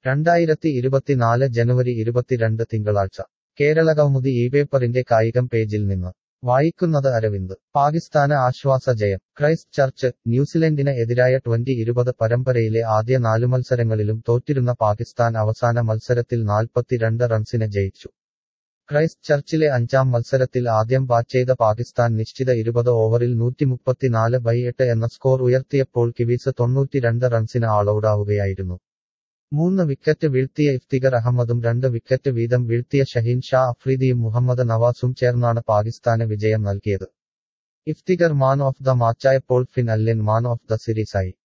രണ്ടായിരത്തി ഇരുപത്തിനാല് ജനുവരി ഇരുപത്തിരണ്ട് തിങ്കളാഴ്ച കേരള കൗമുദി ഈ പേപ്പറിന്റെ കായികം പേജിൽ നിന്ന് വായിക്കുന്നത് അരവിന്ദ് പാകിസ്ഥാന് ആശ്വാസ ജയം ക്രൈസ്റ്റ് ചർച്ച് ന്യൂസിലൻഡിന് എതിരായ ട്വന്റി ഇരുപത് പരമ്പരയിലെ ആദ്യ നാലു മത്സരങ്ങളിലും തോറ്റിരുന്ന പാകിസ്ഥാൻ അവസാന മത്സരത്തിൽ നാൽപ്പത്തിരണ്ട് റൺസിന് ജയിച്ചു ക്രൈസ്റ്റ് ചർച്ചിലെ അഞ്ചാം മത്സരത്തിൽ ആദ്യം ബാറ്റ് ചെയ്ത പാകിസ്ഥാൻ നിശ്ചിത ഇരുപത് ഓവറിൽ നൂറ്റിമുപ്പത്തിനാല് ബൈ എട്ട് എന്ന സ്കോർ ഉയർത്തിയപ്പോൾ കിവീസ് തൊണ്ണൂറ്റിരണ്ട് റൺസിന് ആളൌടാവുകയായിരുന്നു മൂന്ന് വിക്കറ്റ് വീഴ്ത്തിയ ഇഫ്തിഖർ അഹമ്മദും രണ്ട് വിക്കറ്റ് വീതം വീഴ്ത്തിയ ഷഹീൻ ഷാ അഫ്രീദിയും മുഹമ്മദ് നവാസും ചേർന്നാണ് പാകിസ്ഥാന് വിജയം നൽകിയത് ഇഫ്തിഖർ മാൻ ഓഫ് ദ മാച്ചായപ്പോൾ Finn Allen man of the സീരീസായി